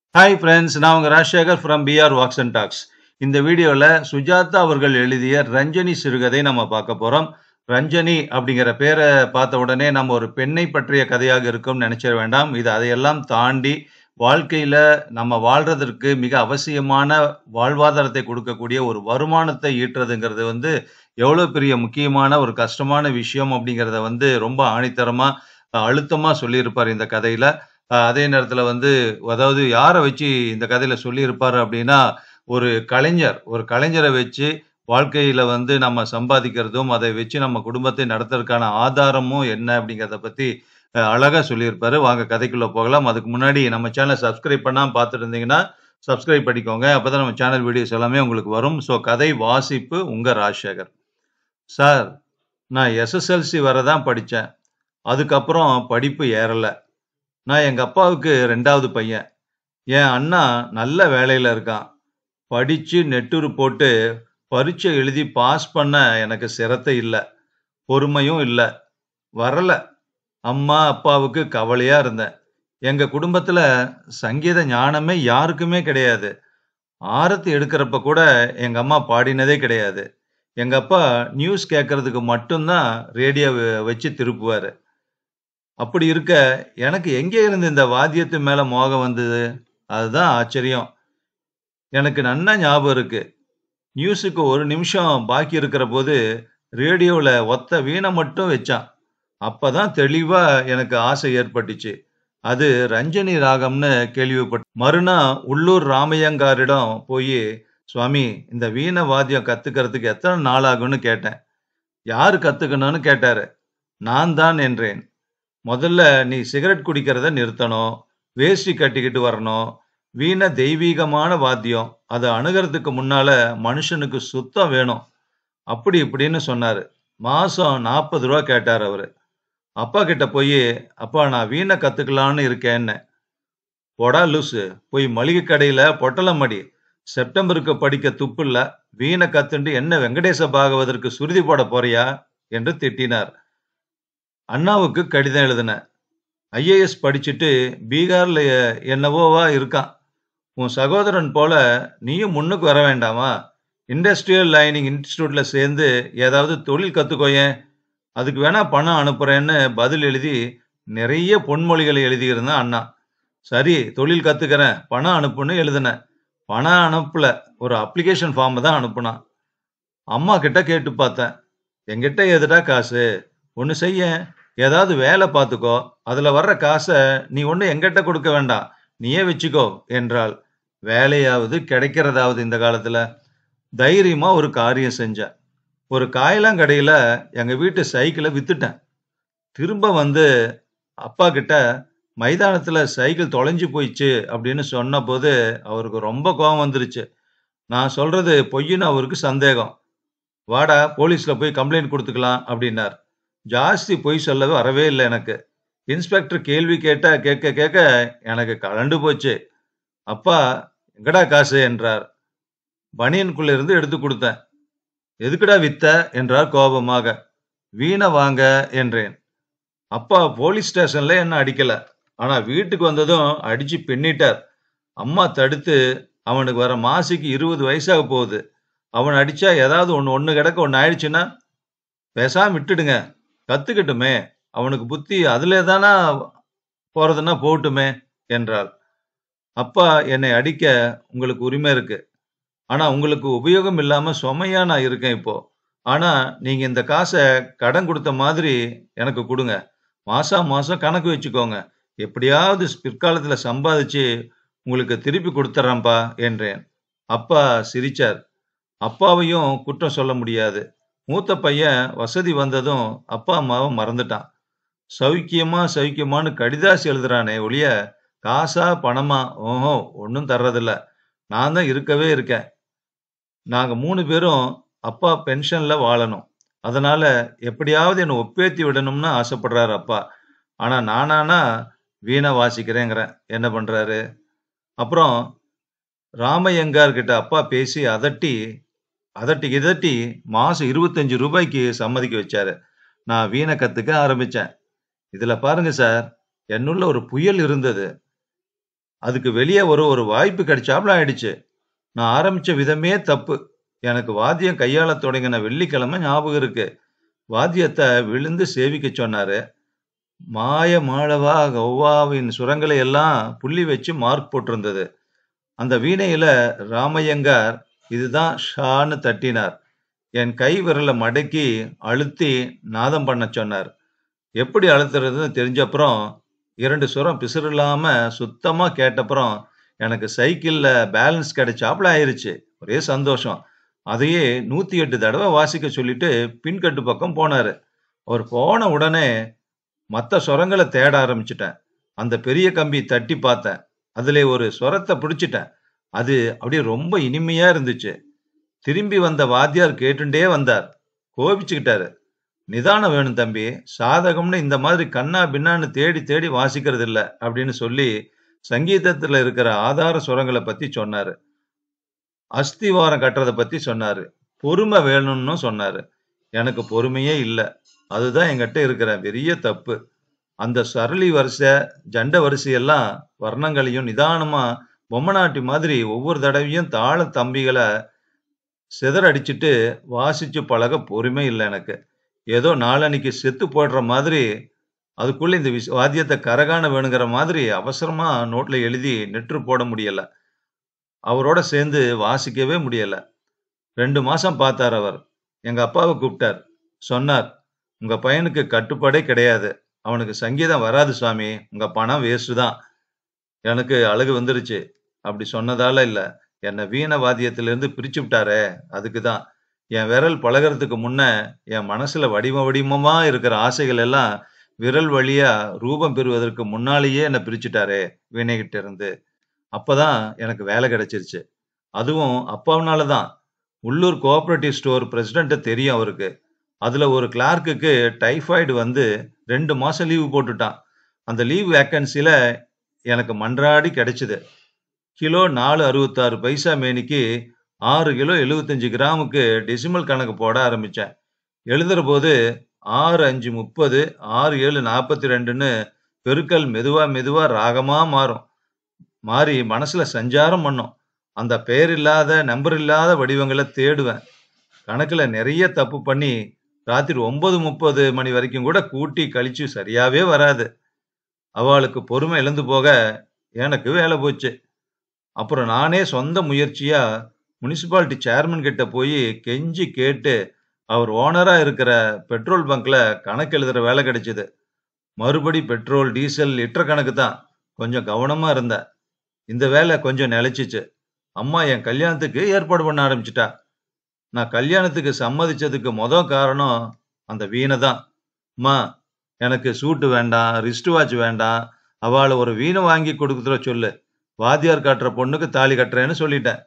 hi friends நான் உங்க Rajasekar from PR walks and talks இந்த வீடியோவில் சுஜாதா அவர்கள் எழுதிய ரஞ்சனி சிறுகதை நம்ம பார்க்க போகிறோம் ரஞ்சனி அப்படிங்கிற பேரை பார்த்த உடனே நம்ம ஒரு பெண்ணை பற்றிய கதையாக இருக்கும்னு நினைச்சிட வேண்டாம் இது அதையெல்லாம் தாண்டி வாழ்க்கையில நம்ம வாழ்றதற்கு மிக அவசியமான வாழ்வாதாரத்தை கொடுக்கக்கூடிய ஒரு வருமானத்தை ஈட்டுறதுங்கிறது வந்து எவ்வளோ பெரிய முக்கியமான ஒரு கஷ்டமான விஷயம் அப்படிங்கிறத வந்து ரொம்ப ஆணித்தரமா அஹ், அழுத்தமா சொல்லியிருப்பார் இந்த கதையில அஹ், அதே நேரத்துல வந்து அதாவது யாரை வச்சு இந்த கதையில சொல்லியிருப்பாரு அப்படின்னா ஒரு கலைஞர் ஒரு கலைஞரை வச்சு வாழ்க்கையில வந்து நம்ம சம்பாதிக்கிறதும் அதை வச்சு நம்ம குடும்பத்தை நடத்துறதுக்கான ஆதாரமும் என்ன அப்படிங்கிறத பத்தி அஹ், அழகா சொல்லியிருப்பாரு வாங்க கதைக்குள்ள போகலாம் அதுக்கு முன்னாடி நம்ம சேனலை சப்ஸ்கிரைப் பண்ணாம பார்த்துட்டு இருந்தீங்கன்னா சப்ஸ்கிரைப் பண்ணிக்கோங்க அப்பதான் நம்ம சேனல் வீடியோஸ் எல்லாமே உங்களுக்கு வரும் ஸோ கதை வாசிப்பு உங்க ராஜசேகர் சார் நான் எஸ்எஸ்எல்சி வரை தான் படித்தேன் அதுக்கப்புறம் படிப்பு ஏறலை நான் எங்கள் அப்பாவுக்கு ரெண்டாவது பையன் என் அண்ணா நல்ல வேலையில் இருக்கான் படித்து நெட்டுரு போட்டு பரீட்சை எழுதி பாஸ் பண்ண எனக்கு சிரத்தை இல்லை பொறுமையும் இல்லை வரல அம்மா அப்பாவுக்கு கவலையாக இருந்தேன் எங்கள் குடும்பத்தில் சங்கீத ஞானமே யாருக்குமே கிடையாது ஆரத்தி எடுக்கிறப்ப கூட எங்கள் அம்மா பாடினதே கிடையாது எங்கள் அப்பா நியூஸ் கேட்கறதுக்கு மட்டும்தான் ரேடியோ வச்சு திருப்புவார் அப்படி இருக்க எனக்கு எங்கே இருந்து இந்த வாத்தியத்து மேல மோகம் வந்தது அதுதான் ஆச்சரியம் எனக்கு நன்னா ஞாபகம் இருக்கு நியூஸுக்கு ஒரு நிமிஷம் பாக்கி இருக்கிற போது ரேடியோவில் ஒத்த வீணை மட்டும் வச்சான் அப்பதான் தெளிவா எனக்கு ஆசை ஏற்பட்டுச்சு அது ரஞ்சனி ராகம்னு கேள்விப்பட்ட மறுநாள் உள்ளூர் ராமையங்காரிடம் போய் சுவாமி இந்த வீணை வாத்தியம் கத்துக்கிறதுக்கு எத்தனை நாள் ஆகும்னு கேட்டேன் யாரு கத்துக்கணும்னு கேட்டாரு நான் தான் என்றேன் முதல்ல நீ சிகரெட் குடிக்கிறத நிறுத்தணும் வேஷ்டி கட்டிக்கிட்டு வரணும் வீண தெய்வீகமான வாத்தியம் அதை அணுகிறதுக்கு முன்னால மனுஷனுக்கு சுத்தம் வேணும் அப்படி இப்படின்னு சொன்னாரு மாசம் நாற்பது ரூபா கேட்டார் அவரு அப்பா கிட்ட போய் அப்பா நான் வீணை கத்துக்கலான்னு இருக்கேன்னு போடா லூசு போய் மளிகை கடையில பொட்டலம் மடி செப்டம்பருக்கு படிக்க துப்புல்ல வீணை கத்துண்டு என்ன வெங்கடேச பாகவதற்கு சுருதி போட போறியா என்று திட்டினார் அண்ணாவுக்கு கடிதம் எழுதினேன் ஐஏஎஸ் படிச்சுட்டு பீகார்ல எ- என்னவோவா இருக்கான் உன் சகோதரன் போல நீயும் முன்னுக்கு வர வேண்டாமா இண்டஸ்ட்ரியல் லைனிங் இன்ஸ்டிடியூட்ல சேர்ந்து ஏதாவது தொழில் கத்துக்கோயேன் அதுக்கு வேணா பணம் அனுப்புறேன்னு பதில் எழுதி நிறைய பொன்மொழிகளை எழுதியிருந்தான் அண்ணா சரி தொழில் கத்துக்கிறேன் பணம் அனுப்புன்னு எழுதினேன் பணம் அனுப்பல ஒரு அப்ளிகேஷன் ஃபார்ம் தான் அனுப்புனான் அம்மா கிட்ட கேட்டு பார்த்தேன் என்கிட்ட எதுடா காசு ஒன்று செய்ய ஏதாவது வேலை பார்த்துக்கோ அதுல வர்ற காசை நீ ஒண்ணு எங்கிட்ட கொடுக்க வேண்டாம் நீயே வச்சுக்கோ என்றாள் வேலையாவது கிடைக்கிறதாவது இந்த காலத்துல தைரியமா ஒரு காரியம் செஞ்சேன் ஒரு காயலாங்கடையில எங்க வீட்டு சைக்கிளை வித்துட்டேன் திரும்ப வந்து அப்பா கிட்ட மைதானத்துல சைக்கிள் தொலைஞ்சு போயிடுச்சு அப்படின்னு சொன்ன போது அவருக்கு ரொம்ப கோபம் வந்துருச்சு நான் சொல்றது பொய்ன்னு அவருக்கு சந்தேகம் வாடா போலீஸ்ல போய் கம்ப்ளைண்ட் கொடுத்துக்கலாம் அப்படின்னார் ஜாஸ்தி பொய் சொல்லவே வரவே இல்லை எனக்கு இன்ஸ்பெக்டர் கேள்வி கேட்டா கேட்க கேட்க எனக்கு கலண்டு போச்சு அப்பா எங்கடா காசு என்றார் பனியனுக்குள்ள இருந்து எடுத்து கொடுத்தேன் எதுக்குடா வித்த என்றார் கோபமாக வீணை வாங்க என்றேன் அப்பா போலீஸ் ஸ்டேஷன்ல என்ன அடிக்கல ஆனா வீட்டுக்கு வந்ததும் அடிச்சு பின்னிட்டார் அம்மா தடுத்து அவனுக்கு வர மாசிக்கு இருபது வயசாக போகுது அவன் அடிச்சா ஏதாவது ஒண்ணு ஒண்ணு கிடக்க ஒண்ணு ஆயிடுச்சுன்னா பேசாம விட்டுடுங்க கத்துக்கட்டுமே அவனுக்கு புத்தி அதுல தானா போறதுன்னா போகட்டுமே என்றாள் அப்பா என்னை அடிக்க உங்களுக்கு உரிமை இருக்கு ஆனா உங்களுக்கு உபயோகம் இல்லாம சுமையா நான் இருக்கேன் இப்போ ஆனா நீங்க இந்த காசை கடன் கொடுத்த மாதிரி எனக்கு கொடுங்க மாசம் மாசம் கணக்கு வச்சுக்கோங்க எப்படியாவது பிற்காலத்துல சம்பாதிச்சு உங்களுக்கு திருப்பி கொடுத்துட்றேன்ப்பா என்றேன் அப்பா சிரிச்சார் அப்பாவையும் குற்றம் சொல்ல முடியாது மூத்த பையன் வசதி வந்ததும் அப்பா அம்மாவை மறந்துட்டான் சௌக்கியமா சௌக்கியமான்னு கடிதாசி எழுதுறானே ஒழிய காசா பணமா ஓஹோ ஒன்றும் தர்றதில்ல நான் தான் இருக்கவே இருக்கேன் நாங்க மூணு பேரும் அப்பா பென்ஷன்ல வாழணும் அதனால எப்படியாவது என்னை ஒப்பேத்தி விடணும்னு ஆசைப்படுறாரு அப்பா ஆனா நானானா வீணை வாசிக்கிறேங்கிறேன் என்ன பண்றாரு அப்புறம் ராமையங்கார் கிட்ட அப்பா பேசி அதட்டி அதட்டி இதட்டி மாசம் இருபத்தஞ்சு ரூபாய்க்கு சம்மதிக்க வச்சாரு நான் வீணை கத்துக்க ஆரம்பிச்சேன் இதுல பாருங்க சார் என்னுள்ள ஒரு புயல் இருந்தது அதுக்கு வெளியே ஒரு ஒரு வாய்ப்பு கிடைச்சாப்புல ஆயிடுச்சு நான் ஆரம்பிச்ச விதமே தப்பு எனக்கு வாத்தியம் கையாள தொடங்கின வெள்ளிக்கிழமை ஞாபகம் இருக்கு வாத்தியத்தை விழுந்து சேவிக்க சொன்னாரு மாய மாளவா கௌவாவின் சுரங்களை எல்லாம் புள்ளி வச்சு மார்க் போட்டிருந்தது அந்த வீணையில ராமையங்கார் இதுதான் ஷான்னு தட்டினார் என் கை விரலை மடக்கி அழுத்தி நாதம் பண்ண சொன்னார் எப்படி அழுத்துறதுன்னு தெரிஞ்சப்புறம் இரண்டு சுரம் பிசுறில்லாம சுத்தமா கேட்டப்புறம் எனக்கு சைக்கிள்ல பேலன்ஸ் கிடைச்சாப்புல ஆயிருச்சு ஒரே சந்தோஷம் அதையே நூத்தி எட்டு தடவை வாசிக்க சொல்லிட்டு பின்கட்டு பக்கம் போனாரு அவர் போன உடனே மற்ற சுரங்களை தேட ஆரம்பிச்சிட்டேன் அந்த பெரிய கம்பி தட்டி பார்த்தேன் அதுல ஒரு சுரத்தை பிடிச்சிட்டேன் அது அப்படியே ரொம்ப இனிமையா இருந்துச்சு திரும்பி வந்த வாத்தியார் கேட்டுண்டே வந்தார் கோபிச்சுக்கிட்டாரு நிதானம் வேணும் தம்பி சாதகம்னு இந்த மாதிரி கண்ணா பின்னான்னு தேடி தேடி வாசிக்கிறது இல்ல அப்படின்னு சொல்லி சங்கீதத்துல இருக்கிற ஆதார சுரங்களை பத்தி சொன்னாரு அஸ்திவாரம் கட்டுறதை பத்தி சொன்னாரு பொறுமை வேணும்னு சொன்னாரு எனக்கு பொறுமையே இல்லை அதுதான் என்கிட்ட இருக்கிற பெரிய தப்பு அந்த சரளி வரிசை ஜண்ட வரிசையெல்லாம் வர்ணங்களையும் நிதானமா பொம்மநாட்டி மாதிரி ஒவ்வொரு தடவையும் தாள தம்பிகளை சிதறடிச்சிட்டு வாசிச்சு பழக பொறுமை இல்லை எனக்கு ஏதோ நாளன்னைக்கு செத்து போடுற மாதிரி அதுக்குள்ள இந்த விஷ வாத்தியத்தை கரகாண வேணுங்கிற மாதிரி அவசரமா நோட்ல எழுதி நெற்று போட முடியல அவரோட சேர்ந்து வாசிக்கவே முடியல ரெண்டு மாசம் பார்த்தார் அவர் எங்க அப்பாவை கூப்பிட்டார் சொன்னார் உங்க பையனுக்கு கட்டுப்பாடே கிடையாது அவனுக்கு சங்கீதம் வராது சுவாமி உங்க பணம் வேஸ்ட் தான் எனக்கு அழகு வந்துருச்சு அப்படி சொன்னதால இல்ல என்னை வீண வாத்தியத்திலிருந்து பிரிச்சு விட்டாரே அதுக்கு தான் என் விரல் பழகிறதுக்கு முன்ன என் மனசுல வடிவ வடிவமா இருக்கிற ஆசைகள் எல்லாம் விரல் வழியா ரூபம் பெறுவதற்கு முன்னாலேயே என்னை பிரிச்சுட்டாரே வீணைகிட்ட இருந்து அப்பதான் எனக்கு வேலை கிடைச்சிருச்சு அதுவும் அப்பாவனால தான் உள்ளூர் கோஆபரேட்டிவ் ஸ்டோர் பிரசிடென்ட் தெரியும் அவருக்கு அதுல ஒரு கிளார்க்குக்கு டைஃபாய்டு வந்து ரெண்டு மாசம் லீவு போட்டுட்டான் அந்த லீவ் வேக்கன்சில எனக்கு மன்றாடி கிடைச்சது கிலோ நாலு அறுபத்தாறு பைசா மேனிக்கு ஆறு கிலோ எழுபத்தஞ்சு கிராமுக்கு டெசிமல் கணக்கு போட ஆரம்பிச்சேன் எழுதுற போது ஆறு அஞ்சு முப்பது ஆறு ஏழு நாற்பத்தி ரெண்டுன்னு பெருக்கல் மெதுவா மெதுவா ராகமா மாறும் மாறி மனசுல சஞ்சாரம் பண்ணும் அந்த பெயர் இல்லாத நம்பர் இல்லாத வடிவங்களை தேடுவேன் கணக்குல நிறைய தப்பு பண்ணி ராத்திரி ஒன்பது முப்பது மணி வரைக்கும் கூட கூட்டி கழிச்சு சரியாவே வராது அவளுக்கு பொறுமை இழந்து போக எனக்கு வேலை போச்சு அப்புறம் நானே சொந்த முயற்சியா முனிசிபாலிட்டி சேர்மன் கிட்ட போய் கெஞ்சி கேட்டு அவர் ஓனரா இருக்கிற பெட்ரோல் பங்க்ல கணக்கு எழுதுற வேலை கிடைச்சது மறுபடி பெட்ரோல் டீசல் லிட்டர் கணக்கு தான் கொஞ்சம் கவனமா இருந்தேன் இந்த வேலை கொஞ்சம் நிலைச்சிச்சு அம்மா என் கல்யாணத்துக்கு ஏற்பாடு பண்ண ஆரம்பிச்சிட்டா நான் கல்யாணத்துக்கு சம்மதிச்சதுக்கு முத காரணம் அந்த வீணை தான் அம்மா எனக்கு சூட்டு வேண்டாம் ரிஸ்ட் வாட்ச் வேண்டாம் அவளை ஒரு வீணை வாங்கி கொடுக்குற சொல்லு வாத்தியார் காட்டுற பொண்ணுக்கு தாலி கட்டுறேன்னு சொல்லிட்டேன்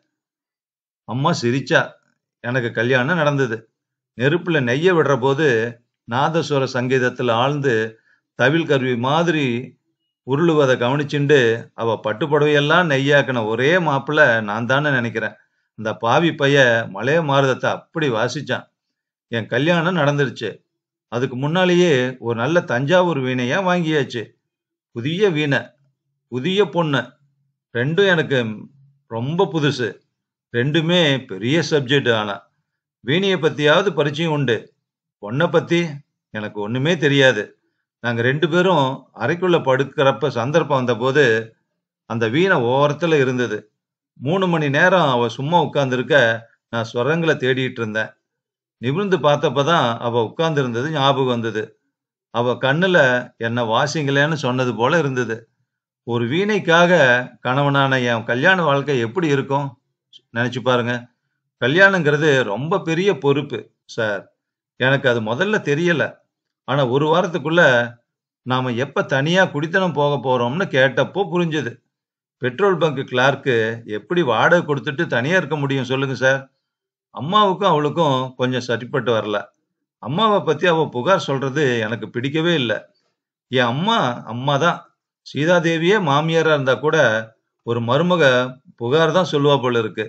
அம்மா சிரிச்சா எனக்கு கல்யாணம் நடந்தது நெருப்புல நெய்ய விடுற போது நாதஸ்வர சங்கீதத்துல ஆழ்ந்து தவில் கருவி மாதிரி உருளுவதை கவனிச்சுண்டு அவ பட்டு புடவையெல்லாம் நெய்யாக்கின ஒரே மாப்பிள்ள நான் தானே நினைக்கிறேன் இந்த பாவி பைய மலைய மாறுதத்தை அப்படி வாசிச்சான் என் கல்யாணம் நடந்துருச்சு அதுக்கு முன்னாலேயே ஒரு நல்ல தஞ்சாவூர் வீணையா வாங்கியாச்சு புதிய வீணை புதிய பொண்ணு ரெண்டும் எனக்கு ரொம்ப புதுசு ரெண்டுமே பெரிய சப்ஜெக்ட் ஆனா வீணையை பத்தியாவது பரிச்சயம் உண்டு பொண்ணை பத்தி எனக்கு ஒண்ணுமே தெரியாது நாங்க ரெண்டு பேரும் அறைக்குள்ள படுக்கிறப்ப சந்தர்ப்பம் வந்தபோது அந்த வீணை ஓரத்துல இருந்தது மூணு மணி நேரம் அவ சும்மா உட்கார்ந்திருக்க நான் ஸ்வரங்களை தேடிட்டு இருந்தேன் நிமிர்ந்து பார்த்தப்பதான் அவ உட்கார்ந்து இருந்தது ஞாபகம் வந்தது அவ கண்ணுல என்ன வாசிங்களேன்னு சொன்னது போல இருந்தது ஒரு வீணைக்காக கணவனான என் கல்யாண வாழ்க்கை எப்படி இருக்கும் நினைச்சு பாருங்க கல்யாணங்கிறது ரொம்ப பெரிய பொறுப்பு சார் எனக்கு அது முதல்ல தெரியல ஆனா ஒரு வாரத்துக்குள்ள நாம எப்ப தனியா குடித்தனம் போக போறோம்னு கேட்டப்போ புரிஞ்சது பெட்ரோல் பங்க் கிளார்க்கு எப்படி வாடகை கொடுத்துட்டு தனியா இருக்க முடியும் சொல்லுங்க சார் அம்மாவுக்கும் அவளுக்கும் கொஞ்சம் சரிப்பட்டு வரல அம்மாவை பத்தி அவ புகார் சொல்றது எனக்கு பிடிக்கவே இல்லை என் அம்மா அம்மா தான் சீதாதேவியே மாமியாரா இருந்தா கூட ஒரு மருமக புகார் தான் சொல்லுவா போல இருக்கு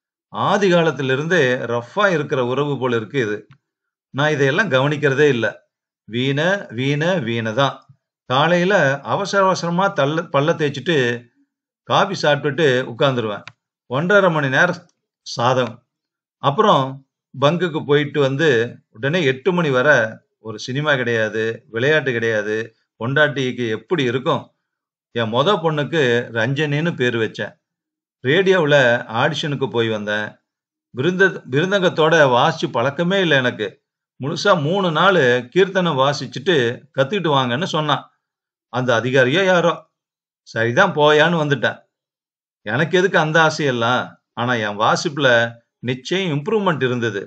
ஆதி காலத்துல இருந்தே ரஃபா இருக்கிற உறவு போல இருக்கு இது நான் இதையெல்லாம் கவனிக்கிறதே இல்லை வீணை வீணை வீணை தான் காலையில அவசர அவசரமா தள்ள பல்ல தேய்ச்சிட்டு காபி சாப்பிட்டுட்டு உட்காந்துருவேன் ஒன்றரை மணி நேரம் சாதம் அப்புறம் பங்குக்கு போயிட்டு வந்து உடனே எட்டு மணி வர ஒரு சினிமா கிடையாது விளையாட்டு கிடையாது பொண்டாட்டிக்கு எப்படி இருக்கும் என் மொத பொண்ணுக்கு ரஞ்சனின்னு பேர் வச்சேன் ரேடியோவில் ஆடிஷனுக்கு போய் வந்தேன் விருந்த விருந்தங்கத்தோட வாசிச்சு பழக்கமே இல்லை எனக்கு முழுசா மூணு நாள் கீர்த்தனம் வாசிச்சுட்டு கத்துக்கிட்டு வாங்கன்னு சொன்னான் அந்த அதிகாரியோ யாரோ சரிதான் போயான்னு வந்துட்டேன் எனக்கு எதுக்கு அந்த ஆசையெல்லாம் ஆனா என் வாசிப்புல நிச்சயம் இம்ப்ரூவ்மெண்ட் இருந்தது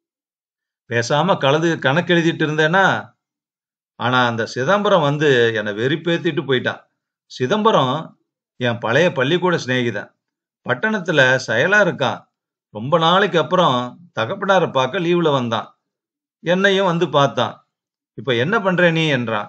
பேசாம கலந்து கணக்கு எழுதிட்டு இருந்தேன்னா ஆனா அந்த சிதம்பரம் வந்து என்னை வெறிப்பேத்திட்டு போயிட்டான் சிதம்பரம் என் பழைய பள்ளிக்கூட சிநேகிதன் பட்டணத்துல செயலா இருக்கான் ரொம்ப நாளைக்கு அப்புறம் தகப்பனாரை பார்க்க லீவ்ல வந்தான் என்னையும் வந்து பார்த்தான் இப்ப என்ன பண்ற நீ என்றான்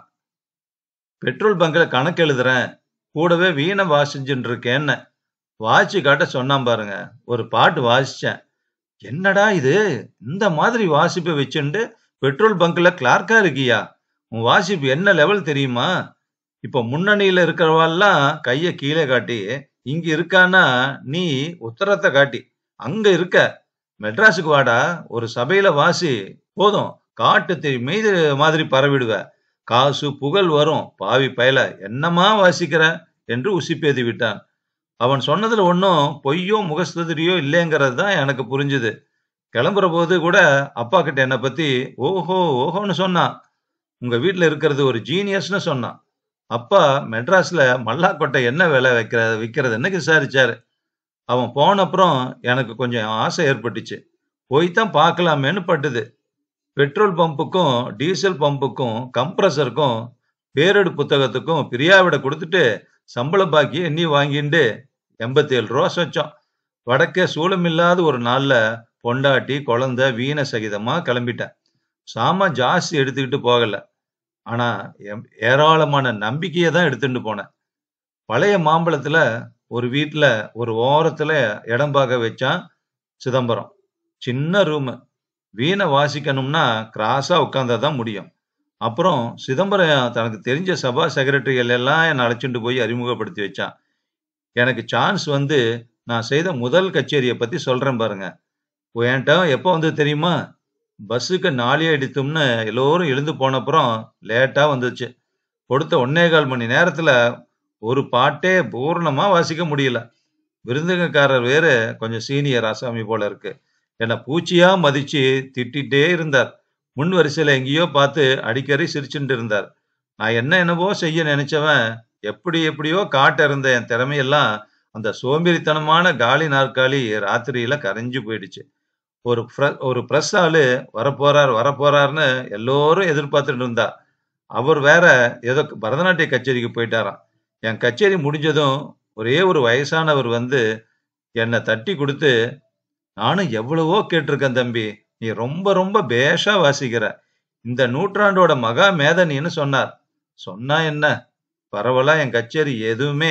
பெட்ரோல் பங்க்ல கணக்கு எழுதுறேன் கூடவே வீணை வாசிச்சுட்டு இருக்கேன்னு வாட்சி காட்ட சொன்னான் பாருங்க ஒரு பாட்டு வாசிச்சேன் என்னடா இது இந்த மாதிரி வாசிப்பை வச்சுண்டு பெட்ரோல் பங்க்ல கிளார்க்கா இருக்கியா உன் வாசிப்பு என்ன லெவல் தெரியுமா இப்ப முன்னணியில இருக்கிறவாள்லாம் கைய கீழே காட்டி இங்க இருக்கானா நீ உத்தரத்தை காட்டி அங்க இருக்க மெட்ராஸுக்கு வாடா ஒரு சபையில வாசி போதும் காட்டு தீ மீது மாதிரி பரவிடுவ காசு புகழ் வரும் பாவி பயல என்னமா வாசிக்கிற என்று உசிப்பேதி விட்டான் அவன் சொன்னதுல ஒன்றும் பொய்யோ முகஸ்துதிரியோ இல்லைங்கிறது தான் எனக்கு புரிஞ்சுது கிளம்புற போது கூட அப்பா கிட்ட என்னை பத்தி ஓஹோ ஓஹோன்னு சொன்னான் உங்க வீட்டுல இருக்கிறது ஒரு ஜீனியஸ்னு சொன்னான் அப்பா மெட்ராஸ்ல மல்லாக்கொட்டை என்ன விலை வைக்கிற விற்கிறதுன்னு விசாரிச்சாரு அவன் போன அப்புறம் எனக்கு கொஞ்சம் ஆசை ஏற்பட்டுச்சு போய்தான் பார்க்கலாமேன்னு பட்டுது பெட்ரோல் பம்புக்கும் டீசல் பம்புக்கும் கம்ப்ரஸருக்கும் பேரடு புத்தகத்துக்கும் பிரியாவிட கொடுத்துட்டு சம்பள பாக்கி எண்ணி வாங்கிட்டு எண்பத்தி ஏழு ரூபா சொச்சம் வடக்கே சூளமில்லாத ஒரு நாள்ல பொண்டாட்டி குழந்தை வீண சகிதமா கிளம்பிட்டேன் சாமான் ஜாஸ்தி எடுத்துக்கிட்டு போகல ஆனா எம்- ஏராளமான நம்பிக்கையை தான் எடுத்துட்டு போனேன் பழைய மாம்பழத்துல ஒரு வீட்டுல ஒரு ஓரத்துல இடம் பார்க்க வச்சான் சிதம்பரம் சின்ன ரூம் வீணை வாசிக்கணும்னா கிராஸா உட்கார்ந்தா தான் முடியும் அப்புறம் சிதம்பரம் தனக்கு தெரிஞ்ச சபா செக்ரட்டரிகள் எல்லாம் என்னை அழைச்சிட்டு போய் அறிமுகப்படுத்தி வச்சான் எனக்கு சான்ஸ் வந்து நான் செய்த முதல் கச்சேரியை பத்தி சொல்றேன் பாருங்க என்கிட்ட எப்போ வந்து தெரியுமா பஸ்ஸுக்கு நாளே அடித்தோம்னு எல்லோரும் எழுந்து போனப்புறம் லேட்டா வந்துச்சு கொடுத்த ஒன்னே கால் மணி நேரத்துல ஒரு பாட்டே பூர்ணமா வாசிக்க முடியல விருந்துகக்காரர் வேறு கொஞ்சம் சீனியர் ஆசாமி போல இருக்கு என்னை பூச்சியா மதிச்சு திட்டிகிட்டே இருந்தார் முன் வரிசையில எங்கேயோ பார்த்து அடிக்கடி சிரிச்சுட்டு இருந்தார் நான் என்ன என்னவோ செய்ய நினைச்சவன் எப்படி எப்படியோ காட்ட இருந்த என் திறமையெல்லாம் அந்த சோம்பேறித்தனமான காலி நாற்காலி ராத்திரியில கரைஞ்சு போயிடுச்சு ஒரு fre- ஒரு பிரஸ் ஆளு வரப்போறார் வரப்போறாருன்னு எல்லோரும் எதிர்பார்த்துட்டு இருந்தா அவர் வேற ஏதோ பரதநாட்டிய கச்சேரிக்கு போயிட்டாராம் என் கச்சேரி முடிஞ்சதும் ஒரே ஒரு வயசானவர் வந்து என்னை தட்டி கொடுத்து நானும் எவ்வளவோ கேட்டிருக்கேன் தம்பி நீ ரொம்ப ரொம்ப பேஷா வாசிக்கிற இந்த நூற்றாண்டோட மகா மேதனின்னு சொன்னார் சொன்னா என்ன பரவலா என் கச்சேரி எதுவுமே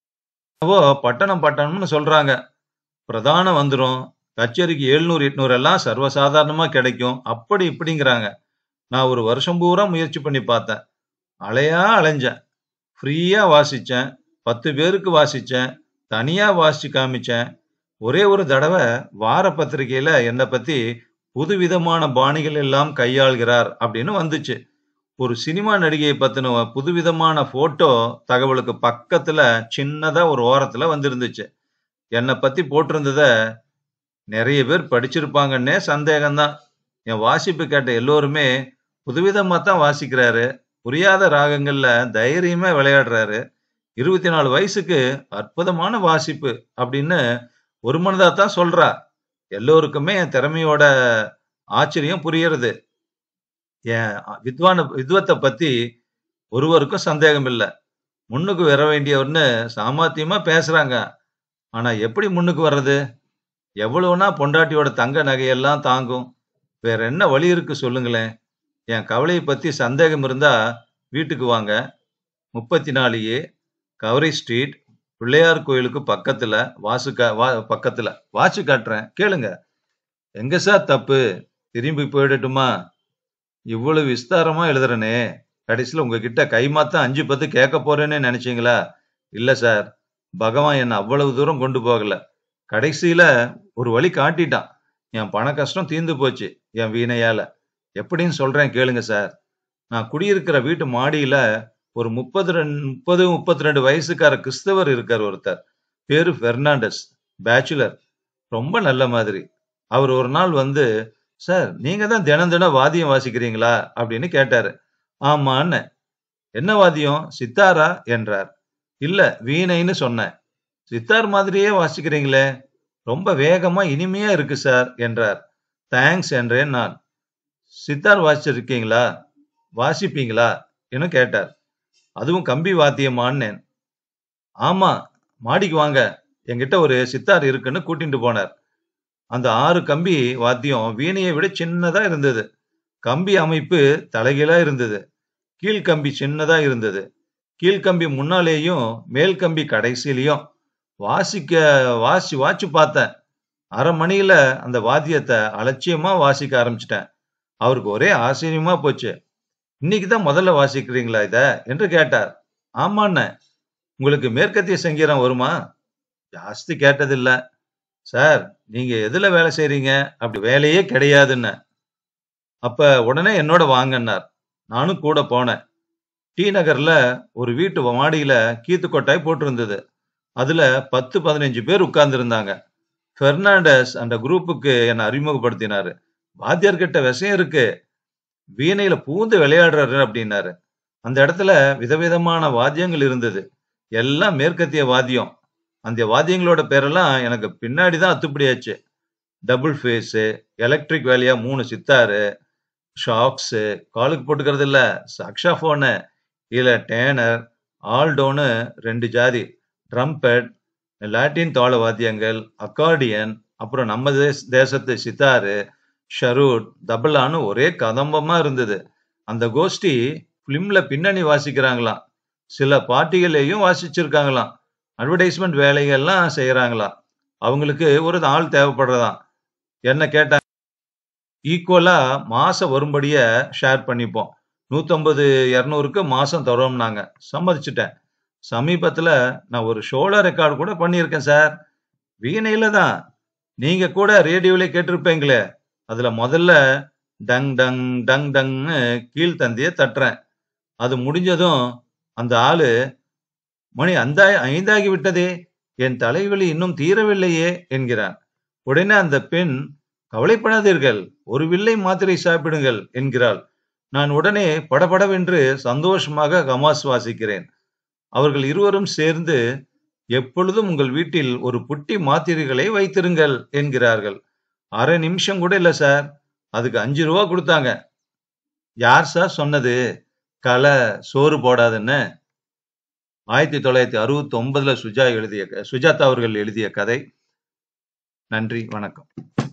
சவோ பட்டணம் பட்டணம்னு சொல்றாங்க பிரதானம் வந்துரும் கச்சேரிக்கு எழுநூறு எட்நூறு எல்லாம் சர்வசாதாரணமா கிடைக்கும் அப்படி இப்படிங்கிறாங்க நான் ஒரு வருஷம் பூரா முயற்சி பண்ணி பார்த்தேன் அலையா அலைஞ்சேன் ஃப்ரீயா வாசிச்சேன் பத்து பேருக்கு வாசிச்சேன் தனியா வாசிச்சு காமிச்சேன் ஒரே ஒரு தடவை வார பத்திரிகையில என்னை பத்தி புதுவிதமான பாணிகள் எல்லாம் கையாள்கிறார் அப்படின்னு வந்துச்சு ஒரு சினிமா நடிகையை பத்தின புதுவிதமான போட்டோ தகவலுக்கு பக்கத்துல சின்னதா ஒரு ஓரத்துல வந்திருந்துச்சு என்னை பத்தி போட்டிருந்தத நிறைய பேர் படிச்சிருப்பாங்கன்னே சந்தேகம்தான் என் வாசிப்பு கேட்ட எல்லோருமே புதுவிதமா தான் வாசிக்கிறாரு புரியாத ராகங்கள்ல தைரியமா விளையாடுறாரு இருபத்தி நாலு வயசுக்கு அற்புதமான வாசிப்பு அப்படின்னு ஒரு மனதா தான் சொல்றா எல்லோருக்குமே என் திறமையோட ஆச்சரியம் புரியறது என் வித்வான வித்வத்தை பத்தி ஒருவருக்கும் சந்தேகம் இல்லை முன்னுக்கு வர வேண்டியவர்னு சாமர்த்தியமா பேசுறாங்க ஆனா எப்படி முன்னுக்கு வர்றது எவ்வளவுனா பொண்டாட்டியோட தங்க நகையெல்லாம் தாங்கும் வேற என்ன வழி இருக்கு சொல்லுங்களேன் என் கவலையை பத்தி சந்தேகம் இருந்தா வீட்டுக்கு வாங்க முப்பத்தி நாலையே கவரி ஸ்ட்ரீட் பிள்ளையார் கோயிலுக்கு பக்கத்துல வாசு கா- வா பக்கத்துல வாட்சி காட்டுறேன் கேளுங்க எங்க சார் தப்பு திரும்பி போயிடட்டுமா இவ்வளவு விஸ்தாரமா எழுதுறனே கடைசியில உங்ககிட்ட கைமாத்த அஞ்சு பத்து கேட்க போறேன்னு நினைச்சீங்களா இல்ல சார் பகவான் என்ன அவ்வளவு தூரம் கொண்டு போகல கடைசியில ஒரு வழி காட்டிட்டான் என் பண கஷ்டம் தீர்ந்து போச்சு என் வீணையால எப்படின்னு சொல்றேன் கேளுங்க சார் நான் குடியிருக்கிற வீட்டு மாடியில ஒரு முப்பது ரெண்டு முப்பது முப்பத்தி ரெண்டு வயசுக்கார கிறிஸ்தவர் இருக்கார் ஒருத்தர் பேரு பெர்னாண்டஸ் பேச்சுலர் ரொம்ப நல்ல மாதிரி அவர் ஒரு நாள் வந்து சார் நீங்க தான் தினம் தினம் வாத்தியம் வாசிக்கிறீங்களா அப்படின்னு கேட்டாரு ஆமான்னு என்ன வாத்தியம் சித்தாரா என்றார் இல்ல வீணைன்னு சொன்னேன் சித்தார் மாதிரியே வாசிக்கிறீங்களே ரொம்ப வேகமா இனிமையா இருக்கு சார் என்றார் தேங்க்ஸ் என்றேன் நான் சித்தார் வாசிச்சிருக்கீங்களா வாசிப்பீங்களா என கேட்டார் அதுவும் கம்பி வாத்தியமான்னேன் ஆமா மாடிக்கு வாங்க என்கிட்ட ஒரு சித்தார் இருக்குன்னு கூட்டிட்டு போனார் அந்த ஆறு கம்பி வாத்தியம் வீணையை விட சின்னதா இருந்தது கம்பி அமைப்பு தலைகீழா இருந்தது கீழ்கம்பி சின்னதா இருந்தது கீழ்கம்பி முன்னாலேயும் மேல் கம்பி கடைசியிலையும் வாசிக்க வாசி வாச்சு பார்த்தேன் அரை மணியில அந்த வாத்தியத்தை அலட்சியமா வாசிக்க ஆரம்பிச்சிட்டேன் அவருக்கு ஒரே ஆச்சரியமா போச்சு இன்னைக்கு தான் முதல்ல வாசிக்கிறீங்களா இத என்று கேட்டார் ஆமாண்ண உங்களுக்கு மேற்கத்திய சங்கீதம் வருமா ஜாஸ்தி கேட்டதில்ல சார் நீங்க எதுல வேலை செய்றீங்க அப்படி வேலையே கிடையாதுன்னு அப்ப உடனே என்னோட வாங்கன்னார் நானும் கூட போனேன் டி நகர்ல ஒரு வீட்டு மாடியில கீத்து கொட்டாய் போட்டிருந்தது அதுல பத்து பதினஞ்சு பேர் உட்கார்ந்து இருந்தாங்க பெர்னாண்டஸ் அந்த குரூப்புக்கு என்னை அறிமுகப்படுத்தினாரு வாத்தியார் கிட்ட விஷயம் இருக்கு வீணையில பூந்து விளையாடுறாரு அப்படின்னாரு அந்த இடத்துல விதவிதமான வாத்தியங்கள் இருந்தது எல்லாம் மேற்கத்திய வாத்தியம் அந்த வாத்தியங்களோட பேரெல்லாம் எனக்கு பின்னாடி தான் அத்துப்படியாச்சு டபுள் ஃபேஸு எலக்ட்ரிக் வேலையா மூணு சித்தாரு ஷாக்ஸு காலுக்கு போட்டுக்கிறது இல்ல சக்ஷாஃபோனு இல்ல டேனர் ஆல்டோனு ரெண்டு ஜாதி ட்ரம்பெட் லாட்டின் தாள வாத்தியங்கள் அக்கார்டியன் அப்புறம் நம்ம தேச தேசத்து சித்தாரு ஷரூட் தபலான்னு ஒரே கதம்பமா இருந்தது அந்த கோஷ்டி பிலிம்ல பின்னணி வாசிக்கிறாங்களாம் சில பார்ட்டிகளையும் வாசிச்சிருக்காங்களாம் அட்வர்டைஸ்மெண்ட் வேலைகள்லாம் செய்யறாங்களாம் அவங்களுக்கு ஒரு ஆள் தேவைப்படுறதாம் என்ன கேட்டாங்க ஈக்குவலா மாசம் வரும்படிய ஷேர் பண்ணிப்போம் நூத்தம்பது இருநூறுக்கு மாசம் தரோம்னாங்க சம்மதிச்சுட்டேன் சமீபத்துல நான் ஒரு ஷோலா ரெக்கார்டு கூட பண்ணியிருக்கேன் சார் வீணையில தான் நீங்க கூட ரேடியோல கேட்டிருப்பீங்களே அதுல முதல்ல டங் டங் டங் டங்னு கீழ்த்தந்திய தட்டுறேன் அது முடிஞ்சதும் அந்த ஆளு மணி அந்த ஐந்தாகி விட்டதே என் தலைவலி இன்னும் தீரவில்லையே என்கிறான் உடனே அந்த பெண் கவலைப்படாதீர்கள் ஒரு வில்லை மாத்திரை சாப்பிடுங்கள் என்கிறாள் நான் உடனே படபடவென்று சந்தோஷமாக கமாஸ் வாசிக்கிறேன் அவர்கள் இருவரும் சேர்ந்து எப்பொழுதும் உங்கள் வீட்டில் ஒரு புட்டி மாத்திரைகளை வைத்திருங்கள் என்கிறார்கள் அரை நிமிஷம் கூட இல்ல சார் அதுக்கு அஞ்சு ரூபா கொடுத்தாங்க யார் சார் சொன்னது களை சோறு போடாதுன்னு ஆயிரத்தி தொள்ளாயிரத்தி அறுபத்தி ஒன்பதுல சுஜா எழுதிய சுஜாதா அவர்கள் எழுதிய கதை நன்றி வணக்கம்